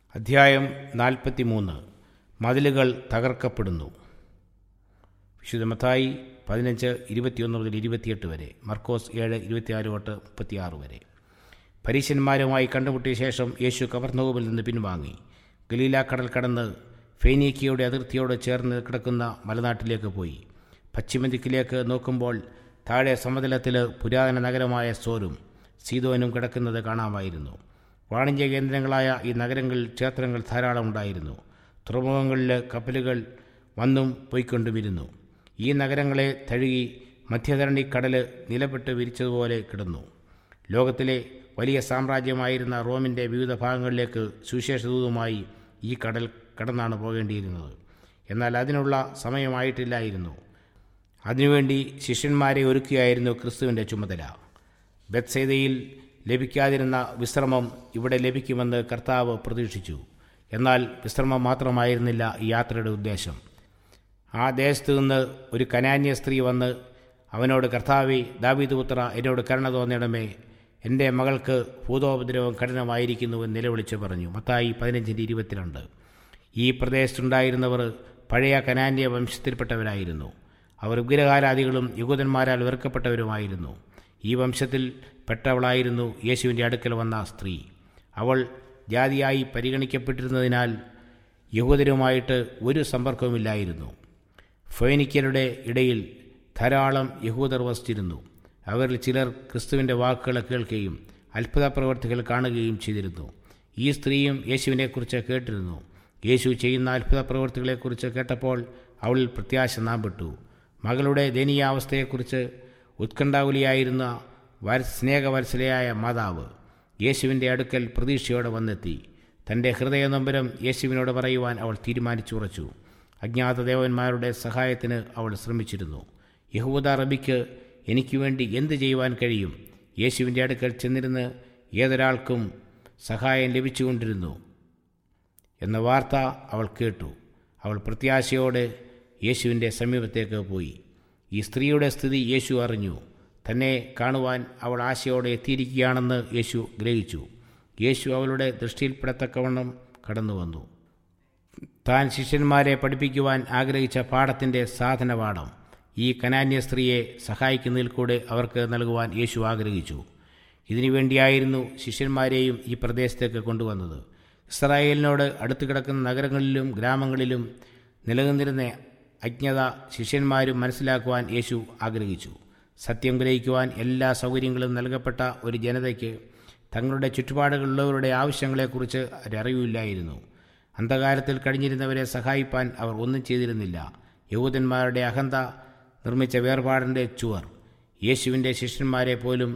അധ്യായം നാൽപ്പത്തി മൂന്ന് മതിലുകൾ തകർക്കപ്പെടുന്നു വിശുദ്ധ മത്തായി പതിനഞ്ച് ഇരുപത്തിയൊന്ന് മുതൽ ഇരുപത്തിയെട്ട് വരെ മർക്കോസ് ഏഴ് ഇരുപത്തിയാറ് തൊട്ട് മുപ്പത്തിയാറ് വരെ പരീശന്മാരുമായി കണ്ടുമുട്ടിയ ശേഷം യേശു കവർന്നവുമിൽ നിന്ന് പിൻവാങ്ങി ഗലീല കടൽ കടന്ന് ഫെനീക്കിയുടെ അതിർത്തിയോട് ചേർന്ന് കിടക്കുന്ന മലനാട്ടിലേക്ക് പോയി പശ്ചിമദിക്കിലേക്ക് നോക്കുമ്പോൾ താഴെ സമതലത്തിൽ പുരാതന നഗരമായ സോരും സീതോനും കിടക്കുന്നത് കാണാമായിരുന്നു വാണിജ്യ കേന്ദ്രങ്ങളായ ഈ നഗരങ്ങളിൽ ക്ഷേത്രങ്ങൾ ധാരാളം ഉണ്ടായിരുന്നു തുറമുഖങ്ങളിൽ കപ്പലുകൾ വന്നും പോയിക്കൊണ്ടുമിരുന്നു ഈ നഗരങ്ങളെ തഴുകി മധ്യധരണി കടൽ നിലപ്പെട്ട് വിരിച്ചതുപോലെ കിടന്നു ലോകത്തിലെ വലിയ സാമ്രാജ്യമായിരുന്ന റോമിൻ്റെ വിവിധ ഭാഗങ്ങളിലേക്ക് സുവിശേഷദൂതമായി ഈ കടൽ കടന്നാണ് പോകേണ്ടിയിരുന്നത് എന്നാൽ അതിനുള്ള സമയമായിട്ടില്ലായിരുന്നു അതിനുവേണ്ടി ശിഷ്യന്മാരെ ഒരുക്കുകയായിരുന്നു ക്രിസ്തുവിൻ്റെ ചുമതല ബത്സേതയിൽ ലഭിക്കാതിരുന്ന വിശ്രമം ഇവിടെ ലഭിക്കുമെന്ന് കർത്താവ് പ്രതീക്ഷിച്ചു എന്നാൽ വിശ്രമം മാത്രമായിരുന്നില്ല ഈ യാത്രയുടെ ഉദ്ദേശം ആ ദേശത്തു നിന്ന് ഒരു കനാന്യ സ്ത്രീ വന്ന് അവനോട് കർത്താവി ദാവീദ് പുത്ര എന്നോട് കരുണ തോന്നിയിടമേ എൻ്റെ മകൾക്ക് ഭൂതോപദ്രവം കഠിനമായിരിക്കുന്നുവെന്ന് നിലവിളിച്ച് പറഞ്ഞു മത്തായി പതിനഞ്ചിൻ്റെ ഇരുപത്തിരണ്ട് ഈ പ്രദേശത്തുണ്ടായിരുന്നവർ പഴയ കനാന്യ വംശത്തിൽപ്പെട്ടവരായിരുന്നു അവർ വിഗ്രഹാരാധികളും യഹൂദന്മാരാൽ വെറുക്കപ്പെട്ടവരുമായിരുന്നു ഈ വംശത്തിൽ പെട്ടവളായിരുന്നു യേശുവിൻ്റെ അടുക്കൽ വന്ന സ്ത്രീ അവൾ ജാതിയായി പരിഗണിക്കപ്പെട്ടിരുന്നതിനാൽ യഹൂദരുമായിട്ട് ഒരു സമ്പർക്കവുമില്ലായിരുന്നു ഫൈനിക്കരുടെ ഇടയിൽ ധാരാളം യഹൂദർ വസിച്ചിരുന്നു അവരിൽ ചിലർ ക്രിസ്തുവിൻ്റെ വാക്കുകൾ കേൾക്കുകയും അത്ഭുത പ്രവർത്തികൾ കാണുകയും ചെയ്തിരുന്നു ഈ സ്ത്രീയും യേശുവിനെക്കുറിച്ച് കേട്ടിരുന്നു യേശു ചെയ്യുന്ന അത്ഭുത പ്രവർത്തികളെക്കുറിച്ച് കേട്ടപ്പോൾ അവളിൽ പ്രത്യാശ നാമ്പിട്ടു മകളുടെ ദയനീയാവസ്ഥയെക്കുറിച്ച് ഉത്കണ്ഠാകുലിയായിരുന്ന വര സ്നേഹവത്സലയായ മാതാവ് യേശുവിൻ്റെ അടുക്കൽ പ്രതീക്ഷയോടെ വന്നെത്തി തൻ്റെ ഹൃദയനൊമ്പരം യേശുവിനോട് പറയുവാൻ അവൾ തീരുമാനിച്ചുറച്ചു അജ്ഞാത ദേവന്മാരുടെ സഹായത്തിന് അവൾ ശ്രമിച്ചിരുന്നു യഹൂദ റബിക്ക് എനിക്ക് വേണ്ടി എന്ത് ചെയ്യുവാൻ കഴിയും യേശുവിൻ്റെ അടുക്കൽ ചെന്നിരുന്ന് ഏതൊരാൾക്കും സഹായം ലഭിച്ചുകൊണ്ടിരുന്നു എന്ന വാർത്ത അവൾ കേട്ടു അവൾ പ്രത്യാശയോടെ യേശുവിൻ്റെ സമീപത്തേക്ക് പോയി ഈ സ്ത്രീയുടെ സ്ഥിതി യേശു അറിഞ്ഞു തന്നെ കാണുവാൻ അവൾ ആശയോടെ എത്തിയിരിക്കുകയാണെന്ന് യേശു ഗ്രഹിച്ചു യേശു അവളുടെ ദൃഷ്ടിയിൽപ്പെടത്തക്കവണ്ണം കടന്നു വന്നു താൻ ശിഷ്യന്മാരെ പഠിപ്പിക്കുവാൻ ആഗ്രഹിച്ച പാഠത്തിൻ്റെ സാധനപാഠം ഈ കനാന്യ സ്ത്രീയെ സഹായിക്കുന്നതിൽ കൂടെ അവർക്ക് നൽകുവാൻ യേശു ആഗ്രഹിച്ചു ഇതിനുവേണ്ടിയായിരുന്നു ശിഷ്യന്മാരെയും ഈ പ്രദേശത്തേക്ക് കൊണ്ടുവന്നത് ഇസ്രായേലിനോട് അടുത്ത് കിടക്കുന്ന നഗരങ്ങളിലും ഗ്രാമങ്ങളിലും നിലനിന്നിരുന്ന അജ്ഞത ശിഷ്യന്മാരും മനസ്സിലാക്കുവാൻ യേശു ആഗ്രഹിച്ചു സത്യം ഗ്രഹിക്കുവാൻ എല്ലാ സൗകര്യങ്ങളും നൽകപ്പെട്ട ഒരു ജനതയ്ക്ക് തങ്ങളുടെ ചുറ്റുപാടുകളിലുള്ളവരുടെ ആവശ്യങ്ങളെക്കുറിച്ച് ഒരറിവില്ലായിരുന്നു അന്ധകാരത്തിൽ കഴിഞ്ഞിരുന്നവരെ സഹായിപ്പാൻ അവർ ഒന്നും ചെയ്തിരുന്നില്ല യഹൂദന്മാരുടെ അഹന്ത നിർമ്മിച്ച വേർപാടിൻ്റെ ചുവർ യേശുവിൻ്റെ ശിഷ്യന്മാരെ പോലും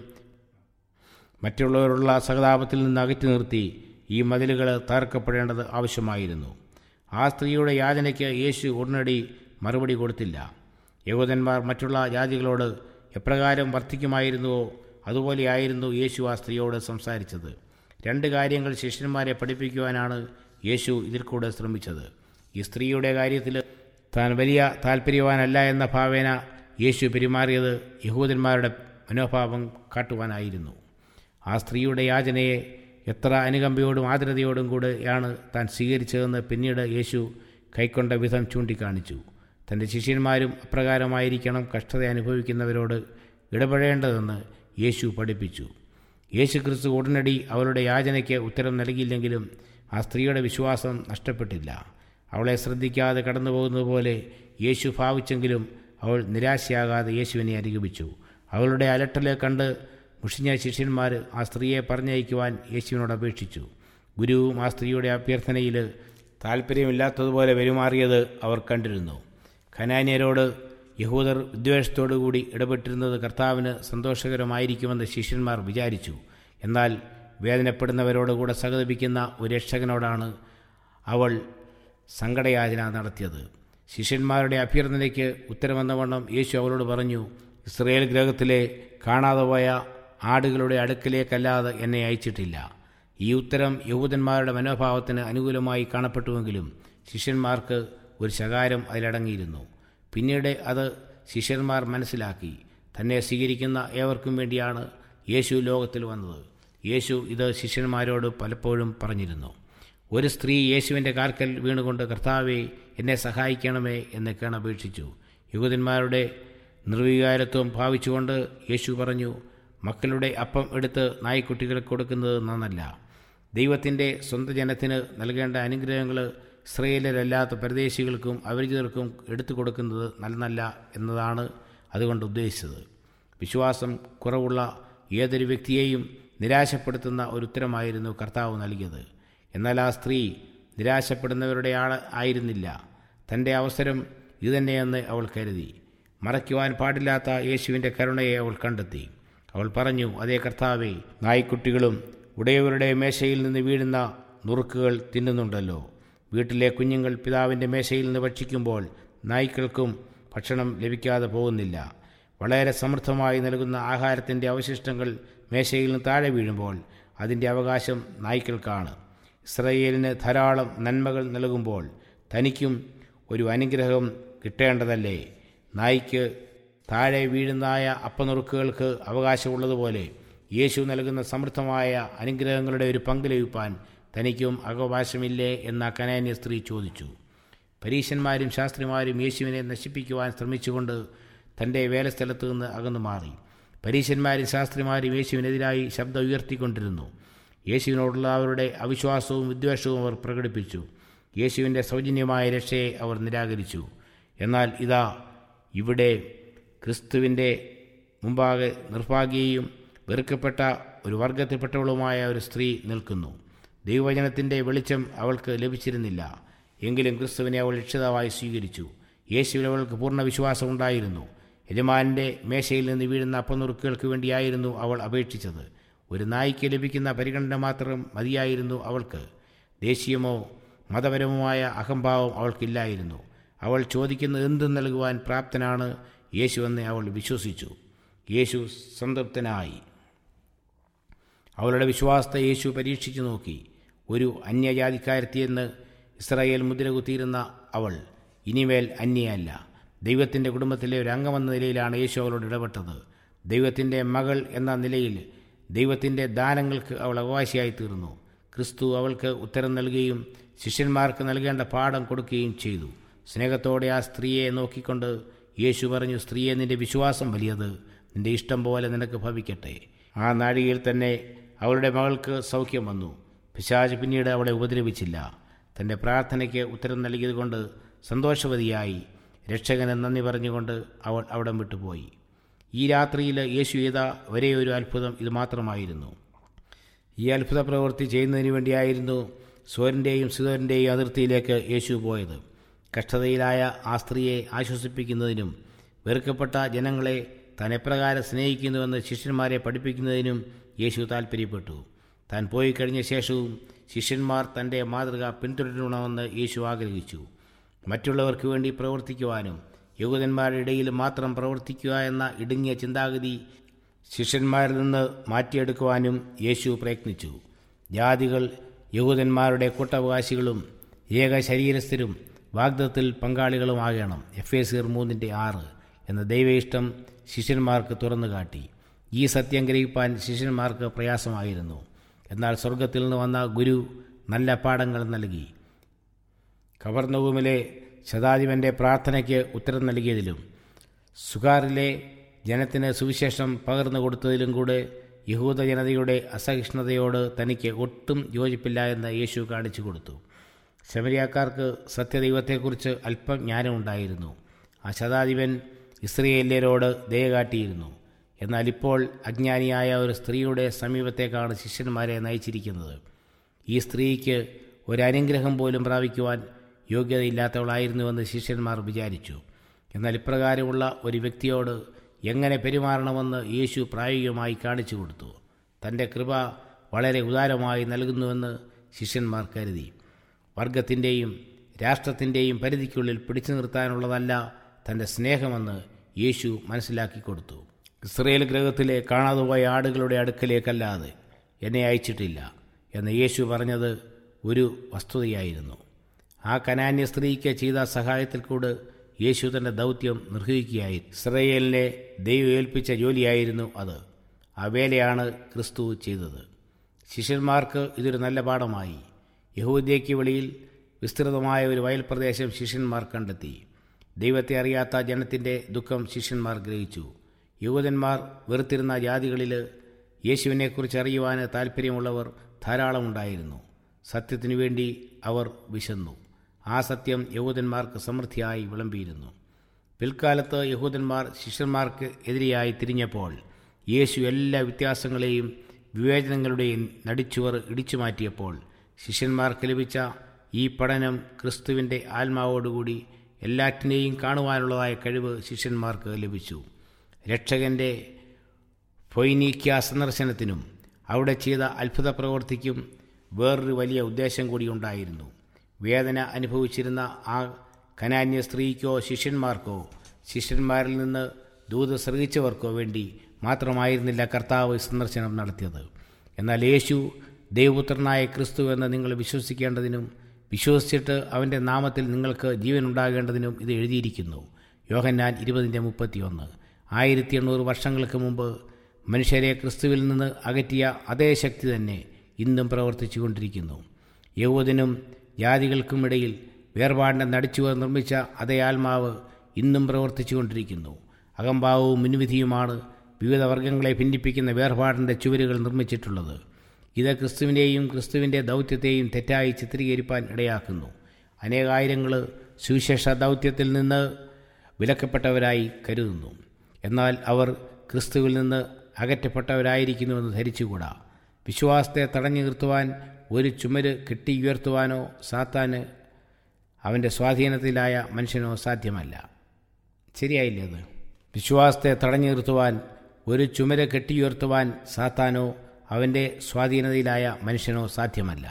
മറ്റുള്ളവരുള്ള സഹതാപത്തിൽ നിന്ന് അകറ്റി നിർത്തി ഈ മതിലുകൾ തകർക്കപ്പെടേണ്ടത് ആവശ്യമായിരുന്നു ആ സ്ത്രീയുടെ യാചനയ്ക്ക് യേശു ഉടനടി മറുപടി കൊടുത്തില്ല യഹൂദന്മാർ മറ്റുള്ള ജാതികളോട് എപ്രകാരം വർദ്ധിക്കുമായിരുന്നുവോ അതുപോലെയായിരുന്നു യേശു ആ സ്ത്രീയോട് സംസാരിച്ചത് രണ്ട് കാര്യങ്ങൾ ശിഷ്യന്മാരെ പഠിപ്പിക്കുവാനാണ് യേശു ഇതിൽ കൂടെ ശ്രമിച്ചത് ഈ സ്ത്രീയുടെ കാര്യത്തിൽ താൻ വലിയ താല്പര്യവാനല്ല എന്ന ഭാവേന യേശു പെരുമാറിയത് യഹൂദന്മാരുടെ മനോഭാവം കാട്ടുവാനായിരുന്നു ആ സ്ത്രീയുടെ യാചനയെ എത്ര അനുകമ്പയോടും ആദരതയോടും കൂടെയാണ് താൻ സ്വീകരിച്ചതെന്ന് പിന്നീട് യേശു കൈക്കൊണ്ട വിധം ചൂണ്ടിക്കാണിച്ചു തൻ്റെ ശിഷ്യന്മാരും അപ്രകാരമായിരിക്കണം കഷ്ടത അനുഭവിക്കുന്നവരോട് ഇടപെടേണ്ടതെന്ന് യേശു പഠിപ്പിച്ചു യേശു ക്രിസ്തു ഉടനടി അവളുടെ യാചനയ്ക്ക് ഉത്തരം നൽകിയില്ലെങ്കിലും ആ സ്ത്രീയുടെ വിശ്വാസം നഷ്ടപ്പെട്ടില്ല അവളെ ശ്രദ്ധിക്കാതെ കടന്നു പോകുന്നത് പോലെ യേശു ഭാവിച്ചെങ്കിലും അവൾ നിരാശയാകാതെ യേശുവിനെ അനുഗമിച്ചു അവളുടെ അലട്ടലെ കണ്ട് മുഷിഞ്ഞ ശിഷ്യന്മാർ ആ സ്ത്രീയെ പറഞ്ഞയക്കുവാൻ യേശുവിനോട് അപേക്ഷിച്ചു ഗുരുവും ആ സ്ത്രീയുടെ അഭ്യർത്ഥനയിൽ താല്പര്യമില്ലാത്തതുപോലെ പെരുമാറിയത് അവർ കണ്ടിരുന്നു ഖനാന്യരോട് യഹൂദർ വിദ്വേഷത്തോടുകൂടി ഇടപെട്ടിരുന്നത് കർത്താവിന് സന്തോഷകരമായിരിക്കുമെന്ന് ശിഷ്യന്മാർ വിചാരിച്ചു എന്നാൽ വേദനപ്പെടുന്നവരോടുകൂടെ സഹതപിക്കുന്ന ഒരു രക്ഷകനോടാണ് അവൾ സങ്കടയാചന നടത്തിയത് ശിഷ്യന്മാരുടെ അഭ്യർത്ഥനയ്ക്ക് ഉത്തരമെന്നവണ്ണം യേശു അവരോട് പറഞ്ഞു ഇസ്രയേൽ ഗ്രഹത്തിലെ കാണാതെ പോയ ആടുകളുടെ അടുക്കലേക്കല്ലാതെ എന്നെ അയച്ചിട്ടില്ല ഈ ഉത്തരം യഹൂദന്മാരുടെ മനോഭാവത്തിന് അനുകൂലമായി കാണപ്പെട്ടുവെങ്കിലും ശിഷ്യന്മാർക്ക് ഒരു ശകാരം അതിലടങ്ങിയിരുന്നു പിന്നീട് അത് ശിഷ്യന്മാർ മനസ്സിലാക്കി തന്നെ സ്വീകരിക്കുന്ന ഏവർക്കും വേണ്ടിയാണ് യേശു ലോകത്തിൽ വന്നത് യേശു ഇത് ശിഷ്യന്മാരോട് പലപ്പോഴും പറഞ്ഞിരുന്നു ഒരു സ്ത്രീ യേശുവിൻ്റെ കാൽക്കൽ വീണുകൊണ്ട് കർത്താവെ എന്നെ സഹായിക്കണമേ എന്ന് കേണപേക്ഷിച്ചു യഹൂദന്മാരുടെ നിർവികാരത്വം ഭാവിച്ചുകൊണ്ട് യേശു പറഞ്ഞു മക്കളുടെ അപ്പം എടുത്ത് നായ്ക്കുട്ടികൾക്ക് കൊടുക്കുന്നത് നന്നല്ല ദൈവത്തിൻ്റെ സ്വന്തം ജനത്തിന് നൽകേണ്ട അനുഗ്രഹങ്ങൾ ഇസ്രയേലരല്ലാത്ത പരദേശികൾക്കും അപരിചിതർക്കും എടുത്തു കൊടുക്കുന്നത് നല്ലതല്ല എന്നതാണ് അതുകൊണ്ട് ഉദ്ദേശിച്ചത് വിശ്വാസം കുറവുള്ള ഏതൊരു വ്യക്തിയെയും നിരാശപ്പെടുത്തുന്ന ഒരു ഉത്തരമായിരുന്നു കർത്താവ് നൽകിയത് എന്നാൽ ആ സ്ത്രീ നിരാശപ്പെടുന്നവരുടെ ആൾ ആയിരുന്നില്ല തൻ്റെ അവസരം ഇതുതന്നെയെന്ന് അവൾ കരുതി മറയ്ക്കുവാൻ പാടില്ലാത്ത യേശുവിൻ്റെ കരുണയെ അവൾ കണ്ടെത്തി അവൾ പറഞ്ഞു അതേ കർത്താവെ നായ്ക്കുട്ടികളും ഉടയവരുടെ മേശയിൽ നിന്ന് വീഴുന്ന നുറുക്കുകൾ തിന്നുന്നുണ്ടല്ലോ വീട്ടിലെ കുഞ്ഞുങ്ങൾ പിതാവിൻ്റെ മേശയിൽ നിന്ന് ഭക്ഷിക്കുമ്പോൾ നായ്ക്കൾക്കും ഭക്ഷണം ലഭിക്കാതെ പോകുന്നില്ല വളരെ സമൃദ്ധമായി നൽകുന്ന ആഹാരത്തിൻ്റെ അവശിഷ്ടങ്ങൾ മേശയിൽ നിന്ന് താഴെ വീഴുമ്പോൾ അതിൻ്റെ അവകാശം നായ്ക്കൾക്കാണ് ഇസ്രയേലിന് ധാരാളം നന്മകൾ നൽകുമ്പോൾ തനിക്കും ഒരു അനുഗ്രഹം കിട്ടേണ്ടതല്ലേ നായ്ക്ക് താഴെ വീഴുന്നായ അപ്പനുറുക്കുകൾക്ക് അവകാശമുള്ളതുപോലെ യേശു നൽകുന്ന സമൃദ്ധമായ അനുഗ്രഹങ്ങളുടെ ഒരു പങ്ക് ലഭിപ്പാൻ തനിക്കും അവകാശമില്ലേ എന്ന കനാന്യ സ്ത്രീ ചോദിച്ചു പരീശന്മാരും ശാസ്ത്രിമാരും യേശുവിനെ നശിപ്പിക്കുവാൻ ശ്രമിച്ചുകൊണ്ട് തൻ്റെ വേലസ്ഥലത്ത് നിന്ന് അകന്നു മാറി പരീശന്മാരും ശാസ്ത്രിമാരും യേശുവിനെതിരായി ശബ്ദം ഉയർത്തിക്കൊണ്ടിരുന്നു യേശുവിനോടുള്ള അവരുടെ അവിശ്വാസവും വിദ്വേഷവും അവർ പ്രകടിപ്പിച്ചു യേശുവിൻ്റെ സൗജന്യമായ രക്ഷയെ അവർ നിരാകരിച്ചു എന്നാൽ ഇതാ ഇവിടെ ക്രിസ്തുവിൻ്റെ മുമ്പാകെ നിർഭാഗ്യയും വെറുക്കപ്പെട്ട ഒരു വർഗത്തിൽപ്പെട്ടവളുമായ ഒരു സ്ത്രീ നിൽക്കുന്നു ദൈവവചനത്തിൻ്റെ വെളിച്ചം അവൾക്ക് ലഭിച്ചിരുന്നില്ല എങ്കിലും ക്രിസ്തുവിനെ അവൾ രക്ഷിതാവായി സ്വീകരിച്ചു യേശുവിൽ അവൾക്ക് പൂർണ്ണ വിശ്വാസമുണ്ടായിരുന്നു യജമാനൻ്റെ മേശയിൽ നിന്ന് വീഴുന്ന അപ്പനുറുക്കുകൾക്ക് വേണ്ടിയായിരുന്നു അവൾ അപേക്ഷിച്ചത് ഒരു നായ്ക്ക് ലഭിക്കുന്ന പരിഗണന മാത്രം മതിയായിരുന്നു അവൾക്ക് ദേശീയമോ മതപരവുമായ അഹംഭാവം അവൾക്കില്ലായിരുന്നു അവൾ ചോദിക്കുന്ന എന്തും നൽകുവാൻ പ്രാപ്തനാണ് യേശുവെന്ന് അവൾ വിശ്വസിച്ചു യേശു സംതൃപ്തനായി അവളുടെ വിശ്വാസത്തെ യേശു പരീക്ഷിച്ചു നോക്കി ഒരു അന്യജാതിക്കാരത്തിയെന്ന് ഇസ്രായേൽ മുദ്ര കുത്തിയിരുന്ന അവൾ ഇനിമേൽ അന്യയല്ല ദൈവത്തിൻ്റെ കുടുംബത്തിലെ ഒരു അംഗമെന്ന നിലയിലാണ് യേശു അവളോട് ഇടപെട്ടത് ദൈവത്തിൻ്റെ മകൾ എന്ന നിലയിൽ ദൈവത്തിൻ്റെ ദാനങ്ങൾക്ക് അവൾ അവകാശിയായി തീർന്നു ക്രിസ്തു അവൾക്ക് ഉത്തരം നൽകുകയും ശിഷ്യന്മാർക്ക് നൽകേണ്ട പാഠം കൊടുക്കുകയും ചെയ്തു സ്നേഹത്തോടെ ആ സ്ത്രീയെ നോക്കിക്കൊണ്ട് യേശു പറഞ്ഞു സ്ത്രീയെ നിന്റെ വിശ്വാസം വലിയത് നിന്റെ ഇഷ്ടം പോലെ നിനക്ക് ഭവിക്കട്ടെ ആ നാഴികയിൽ തന്നെ അവളുടെ മകൾക്ക് സൗഖ്യം വന്നു പിശാജ് പിന്നീട് അവളെ ഉപദ്രവിച്ചില്ല തൻ്റെ പ്രാർത്ഥനയ്ക്ക് ഉത്തരം നൽകിയതുകൊണ്ട് സന്തോഷവതിയായി രക്ഷകന് നന്ദി പറഞ്ഞുകൊണ്ട് അവൾ അവിടം വിട്ടുപോയി ഈ രാത്രിയിൽ യേശു ചെയ്ത ഒരേ ഒരു അത്ഭുതം ഇത് മാത്രമായിരുന്നു ഈ അത്ഭുത പ്രവൃത്തി ചെയ്യുന്നതിന് വേണ്ടിയായിരുന്നു സോരൻ്റെയും സുതോരൻ്റെയും അതിർത്തിയിലേക്ക് യേശു പോയത് കഷ്ടതയിലായ ആ സ്ത്രീയെ ആശ്വസിപ്പിക്കുന്നതിനും വെറുക്കപ്പെട്ട ജനങ്ങളെ താൻ എപ്രകാരം സ്നേഹിക്കുന്നുവെന്ന് ശിഷ്യന്മാരെ പഠിപ്പിക്കുന്നതിനും യേശു താൽപ്പര്യപ്പെട്ടു താൻ പോയി കഴിഞ്ഞ ശേഷവും ശിഷ്യന്മാർ തൻ്റെ മാതൃക പിന്തുടരണമെന്ന് യേശു ആഗ്രഹിച്ചു മറ്റുള്ളവർക്ക് വേണ്ടി പ്രവർത്തിക്കുവാനും യഹൂദന്മാരുടെ ഇടയിൽ മാത്രം പ്രവർത്തിക്കുക എന്ന ഇടുങ്ങിയ ചിന്താഗതി ശിഷ്യന്മാരിൽ നിന്ന് മാറ്റിയെടുക്കുവാനും യേശു പ്രയത്നിച്ചു ജാതികൾ യഹൂദന്മാരുടെ കൂട്ടവകാശികളും ഏക ശരീരസ്ഥരും വാഗ്ദത്തിൽ പങ്കാളികളുമാകണം എഫ് എ സിർ മൂന്നിൻ്റെ ആറ് എന്ന ദൈവ ഇഷ്ടം ശിഷ്യന്മാർക്ക് തുറന്നു കാട്ടി ഈ സത്യം ഗ്രഹിപ്പാൻ ശിഷ്യന്മാർക്ക് പ്രയാസമായിരുന്നു എന്നാൽ സ്വർഗത്തിൽ നിന്ന് വന്ന ഗുരു നല്ല പാഠങ്ങൾ നൽകി കവർന്നവുമിലെ ശതാധിപൻ്റെ പ്രാർത്ഥനയ്ക്ക് ഉത്തരം നൽകിയതിലും സുഗാറിലെ ജനത്തിന് സുവിശേഷം പകർന്നു കൊടുത്തതിലും കൂടെ യഹൂദ ജനതയുടെ അസഹിഷ്ണുതയോട് തനിക്ക് ഒട്ടും യോജിപ്പില്ല എന്ന് യേശു കാണിച്ചു കൊടുത്തു ശമരിയാക്കാർക്ക് സത്യദൈവത്തെക്കുറിച്ച് അല്പം ജ്ഞാനമുണ്ടായിരുന്നു ആ ശതാധിപൻ ഇസ്രയേല്യരോട് ദയ കാട്ടിയിരുന്നു എന്നാൽ ഇപ്പോൾ അജ്ഞാനിയായ ഒരു സ്ത്രീയുടെ സമീപത്തേക്കാണ് ശിഷ്യന്മാരെ നയിച്ചിരിക്കുന്നത് ഈ സ്ത്രീക്ക് ഒരു അനുഗ്രഹം പോലും പ്രാപിക്കുവാൻ യോഗ്യതയില്ലാത്തവളായിരുന്നുവെന്ന് ശിഷ്യന്മാർ വിചാരിച്ചു എന്നാൽ ഇപ്രകാരമുള്ള ഒരു വ്യക്തിയോട് എങ്ങനെ പെരുമാറണമെന്ന് യേശു പ്രായോഗികമായി കാണിച്ചു കൊടുത്തു തൻ്റെ കൃപ വളരെ ഉദാരമായി നൽകുന്നുവെന്ന് ശിഷ്യന്മാർ കരുതി വർഗത്തിൻ്റെയും രാഷ്ട്രത്തിൻ്റെയും പരിധിക്കുള്ളിൽ പിടിച്ചു നിർത്താനുള്ളതല്ല തൻ്റെ സ്നേഹമെന്ന് യേശു മനസ്സിലാക്കി കൊടുത്തു ഇസ്രയേൽ ഗ്രഹത്തിലെ കാണാതെ പോയ ആടുകളുടെ അടുക്കലേക്കല്ലാതെ എന്നെ അയച്ചിട്ടില്ല എന്ന് യേശു പറഞ്ഞത് ഒരു വസ്തുതയായിരുന്നു ആ കനാന്യ സ്ത്രീക്ക് ചെയ്ത സഹായത്തിൽ കൂടെ യേശു തൻ്റെ ദൗത്യം നിർവഹിക്കുകയായി ഇസ്രയേലിനെ ദൈവം ഏൽപ്പിച്ച ജോലിയായിരുന്നു അത് ആ വേലയാണ് ക്രിസ്തു ചെയ്തത് ശിഷ്യന്മാർക്ക് ഇതൊരു നല്ല പാഠമായി യഹൂദ്യയ്ക്ക് വെളിയിൽ വിസ്തൃതമായ ഒരു വയൽ പ്രദേശം ശിഷ്യന്മാർ കണ്ടെത്തി ദൈവത്തെ അറിയാത്ത ജനത്തിൻ്റെ ദുഃഖം ശിഷ്യന്മാർ ഗ്രഹിച്ചു യഹൂദന്മാർ വെറുത്തിരുന്ന ജാതികളിൽ യേശുവിനെക്കുറിച്ച് അറിയുവാൻ താൽപ്പര്യമുള്ളവർ ധാരാളമുണ്ടായിരുന്നു സത്യത്തിനു വേണ്ടി അവർ വിശന്നു ആ സത്യം യഹൂദന്മാർക്ക് സമൃദ്ധിയായി വിളമ്പിയിരുന്നു പിൽക്കാലത്ത് യഹൂദന്മാർ ശിഷ്യന്മാർക്ക് എതിരെയായി തിരിഞ്ഞപ്പോൾ യേശു എല്ലാ വ്യത്യാസങ്ങളെയും വിവേചനങ്ങളുടെയും നടിച്ചുവർ ഇടിച്ചു മാറ്റിയപ്പോൾ ശിഷ്യന്മാർക്ക് ലഭിച്ച ഈ പഠനം ക്രിസ്തുവിൻ്റെ ആത്മാവോടുകൂടി എല്ലാറ്റിനെയും കാണുവാനുള്ളതായ കഴിവ് ശിഷ്യന്മാർക്ക് ലഭിച്ചു രക്ഷകൻ്റെ ഫൊയ്നീക്യ സന്ദർശനത്തിനും അവിടെ ചെയ്ത അത്ഭുത പ്രവൃത്തിക്കും വേറൊരു വലിയ ഉദ്ദേശം കൂടി ഉണ്ടായിരുന്നു വേദന അനുഭവിച്ചിരുന്ന ആ കനാന്യ സ്ത്രീക്കോ ശിഷ്യന്മാർക്കോ ശിഷ്യന്മാരിൽ നിന്ന് ദൂത് ശ്രവിച്ചവർക്കോ വേണ്ടി മാത്രമായിരുന്നില്ല കർത്താവ് സന്ദർശനം നടത്തിയത് എന്നാൽ യേശു ദൈവപുത്രനായ ക്രിസ്തു എന്ന് നിങ്ങൾ വിശ്വസിക്കേണ്ടതിനും വിശ്വസിച്ചിട്ട് അവൻ്റെ നാമത്തിൽ നിങ്ങൾക്ക് ജീവൻ ഉണ്ടാകേണ്ടതിനും ഇത് എഴുതിയിരിക്കുന്നു യോഹന്നാൻ ഇരുപതിൻ്റെ മുപ്പത്തിയൊന്ന് ആയിരത്തി എണ്ണൂറ് വർഷങ്ങൾക്ക് മുമ്പ് മനുഷ്യരെ ക്രിസ്തുവിൽ നിന്ന് അകറ്റിയ അതേ ശക്തി തന്നെ ഇന്നും പ്രവർത്തിച്ചു കൊണ്ടിരിക്കുന്നു യഹൂദനും ജാതികൾക്കുമിടയിൽ വേർപാടിനെ നടിച്ചുവർ നിർമ്മിച്ച അതേ ആത്മാവ് ഇന്നും പ്രവർത്തിച്ചു കൊണ്ടിരിക്കുന്നു അകംഭാവവും മുൻവിധിയുമാണ് വിവിധ വർഗങ്ങളെ ഭിന്നിപ്പിക്കുന്ന വേർപാടിൻ്റെ ചുവരുകൾ നിർമ്മിച്ചിട്ടുള്ളത് ഇത് ക്രിസ്തുവിനെയും ക്രിസ്തുവിൻ്റെ ദൗത്യത്തെയും തെറ്റായി ചിത്രീകരിപ്പാൻ ഇടയാക്കുന്നു അനേകായിരങ്ങൾ സുവിശേഷ ദൗത്യത്തിൽ നിന്ന് വിലക്കപ്പെട്ടവരായി കരുതുന്നു എന്നാൽ അവർ ക്രിസ്തുവിൽ നിന്ന് അകറ്റപ്പെട്ടവരായിരിക്കുന്നുവെന്ന് ധരിച്ചുകൂടാ വിശ്വാസത്തെ തടഞ്ഞു നിർത്തുവാൻ ഒരു ചുമര് കെട്ടിയുയർത്തുവാനോ സാത്താന് അവൻ്റെ സ്വാധീനത്തിലായ മനുഷ്യനോ സാധ്യമല്ല ശരിയായില്ലേ അത് വിശ്വാസത്തെ തടഞ്ഞു നിർത്തുവാൻ ഒരു ചുമര് കെട്ടിയുയർത്തുവാൻ സാത്താനോ അവൻ്റെ സ്വാധീനതയിലായ മനുഷ്യനോ സാധ്യമല്ല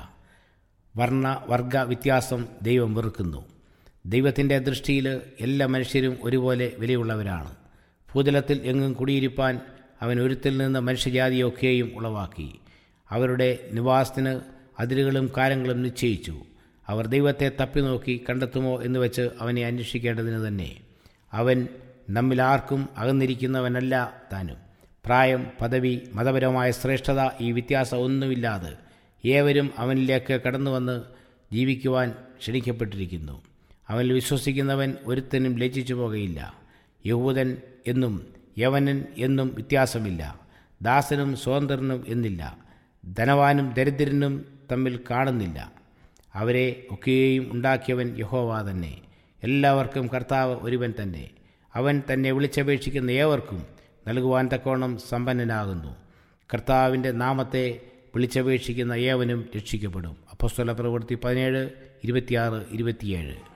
വർണ്ണ വർഗ വ്യത്യാസം ദൈവം വെറുക്കുന്നു ദൈവത്തിൻ്റെ ദൃഷ്ടിയിൽ എല്ലാ മനുഷ്യരും ഒരുപോലെ വിലയുള്ളവരാണ് ഭൂതലത്തിൽ എങ്ങും കുടിയിരിപ്പാൻ അവൻ ഒരുത്തിൽ നിന്ന് മനുഷ്യജാതിയൊക്കെയും ഉളവാക്കി അവരുടെ നിവാസത്തിന് അതിരുകളും കാലങ്ങളും നിശ്ചയിച്ചു അവർ ദൈവത്തെ തപ്പിനോക്കി കണ്ടെത്തുമോ എന്ന് വെച്ച് അവനെ അന്വേഷിക്കേണ്ടതിന് തന്നെ അവൻ നമ്മിൽ ആർക്കും അകന്നിരിക്കുന്നവനല്ല താനും പ്രായം പദവി മതപരമായ ശ്രേഷ്ഠത ഈ വ്യത്യാസം ഒന്നുമില്ലാതെ ഏവരും അവനിലേക്ക് കടന്നുവന്ന് ജീവിക്കുവാൻ ക്ഷണിക്കപ്പെട്ടിരിക്കുന്നു അവനിൽ വിശ്വസിക്കുന്നവൻ ഒരുത്തനും ലജ്ജിച്ചു പോകുകയില്ല യഹൂദൻ എന്നും യവനൻ എന്നും വ്യത്യാസമില്ല ദാസനും സ്വതന്ത്രനും എന്നില്ല ധനവാനും ദരിദ്രനും തമ്മിൽ കാണുന്നില്ല അവരെ ഒക്കെയും ഉണ്ടാക്കിയവൻ യഹോവ തന്നെ എല്ലാവർക്കും കർത്താവ് ഒരുവൻ തന്നെ അവൻ തന്നെ വിളിച്ചപേക്ഷിക്കുന്ന ഏവർക്കും നൽകുവാൻ തക്കോണം സമ്പന്നനാകുന്നു കർത്താവിൻ്റെ നാമത്തെ വിളിച്ചപേക്ഷിക്കുന്ന ഏവനും രക്ഷിക്കപ്പെടും അപ്പസ്തല പ്രവൃത്തി പതിനേഴ് ഇരുപത്തിയാറ് ഇരുപത്തിയേഴ്